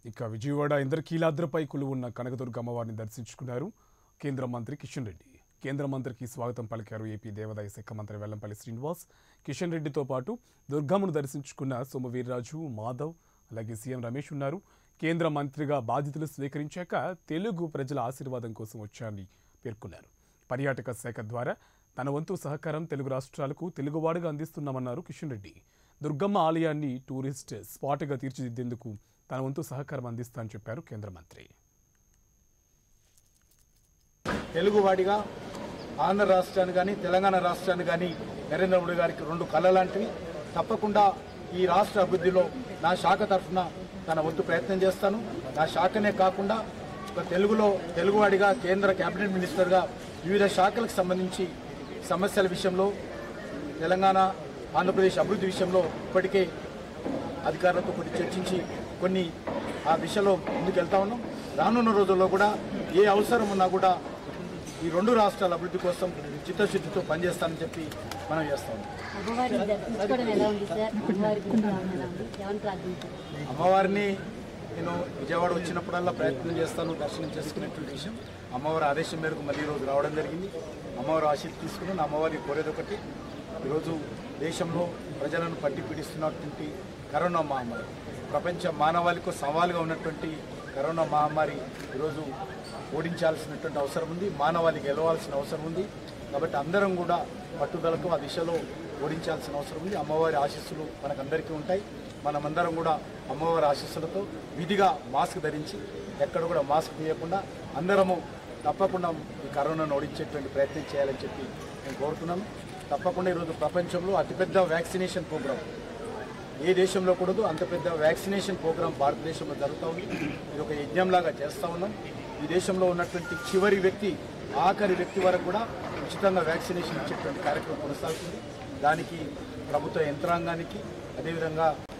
ఇక విజయవాడ ఇంద్రకీలాద్రిపై కొలువున్న కనకదుర్గ అమ్మవారిని దర్శించుకున్నారు కేంద్ర మంత్రి కిషన్ రెడ్డి కేంద్ర మంత్రికి స్వాగతం పలికారు ఏపీ దేవాదాయ శాఖ మంత్రి వెల్లంపల్లి శ్రీనివాస్ కిషన్ రెడ్డితో పాటు దుర్గమ్మను దర్శించుకున్న సోమవీర్రాజు మాధవ్ అలాగే సీఎం రమేష్ ఉన్నారు కేంద్ర మంత్రిగా బాధ్యతలు స్వీకరించాక తెలుగు ప్రజల ఆశీర్వాదం కోసం వచ్చారని పేర్కొన్నారు పర్యాటక శాఖ ద్వారా తన వంతు సహకారం తెలుగు రాష్ట్రాలకు తెలుగువాడుగా అందిస్తున్నామన్నారు కిషన్ రెడ్డి దుర్గమ్మ ఆలయాన్ని టూరిస్ట్ స్పాట్గా తీర్చిదిద్దేందుకు తన వంతు సహకారం అందిస్తానని చెప్పారు కేంద్ర మంత్రి తెలుగువాడిగా ఆంధ్ర రాష్ట్రాన్ని కానీ తెలంగాణ రాష్ట్రాన్ని కానీ నరేంద్ర మోడీ గారికి రెండు కళ్ళ లాంటివి తప్పకుండా ఈ రాష్ట్ర అభివృద్ధిలో నా శాఖ తరఫున తన వంతు ప్రయత్నం చేస్తాను నా శాఖనే కాకుండా ఒక తెలుగులో తెలుగువాడిగా కేంద్ర కేబినెట్ మినిస్టర్గా వివిధ శాఖలకు సంబంధించి సమస్యల విషయంలో తెలంగాణ ఆంధ్రప్రదేశ్ అభివృద్ధి విషయంలో ఇప్పటికే అధికారులతో కొన్ని చర్చించి కొన్ని ఆ దిశలో ముందుకు వెళ్తా ఉన్నాం రానున్న రోజుల్లో కూడా ఏ అవసరం ఉన్నా కూడా ఈ రెండు రాష్ట్రాల అభివృద్ధి కోసం చిత్తశుద్ధితో పనిచేస్తానని చెప్పి మనం చేస్తాం అమ్మవారిని దర్శించుకోవడం ఎలా ఉంది సార్ అమ్మవారి గురించి ఎలా ఉంది ఏమని ప్రార్థించారు అమ్మవారిని నేను విజయవాడ వచ్చినప్పుడల్లా ప్రయత్నం చేస్తాను దర్శనం చేసుకునేటువంటి విషయం అమ్మవారి ఆదేశం మేరకు మళ్ళీ ఈరోజు రావడం జరిగింది అమ్మవారి ఆశీర్వాదం తీసుకుని అమ్మవారిని కోరేది ఒకటి ఈరోజు దేశంలో ప్రజలను పట్టి పీడిస్తున్నటువంటి కరోనా మహమ్మారి ప్రపంచ మానవాళికి సవాలుగా ఉన్నటువంటి కరోనా మహమ్మారి ఈరోజు ఓడించాల్సినటువంటి అవసరం ఉంది మానవాళి గెలవాల్సిన అవసరం ఉంది కాబట్టి అందరం కూడా పట్టుదలకు ఆ దిశలో ఓడించాల్సిన అవసరం ఉంది అమ్మవారి ఆశీస్సులు మనకందరికీ ఉంటాయి మనమందరం కూడా అమ్మవారి ఆశీస్సులతో విధిగా మాస్క్ ధరించి ఎక్కడ కూడా మాస్క్ తీయకుండా అందరము తప్పకుండా ఈ కరోనాను ఓడించేటువంటి ప్రయత్నం చేయాలని చెప్పి నేను కోరుతున్నాను తప్పకుండా ఈరోజు ప్రపంచంలో అతిపెద్ద వ్యాక్సినేషన్ ప్రోగ్రాం ఏ దేశంలో కూడదు అంత పెద్ద వ్యాక్సినేషన్ ప్రోగ్రాం భారతదేశంలో జరుగుతూ ఉంది ఇది ఒక యజ్ఞంలాగా చేస్తూ ఉన్నాం ఈ దేశంలో ఉన్నటువంటి చివరి వ్యక్తి ఆఖరి వ్యక్తి వరకు కూడా ఉచితంగా వ్యాక్సినేషన్ ఇచ్చేటువంటి కార్యక్రమం కొనసాగుతుంది దానికి ప్రభుత్వ యంత్రాంగానికి అదేవిధంగా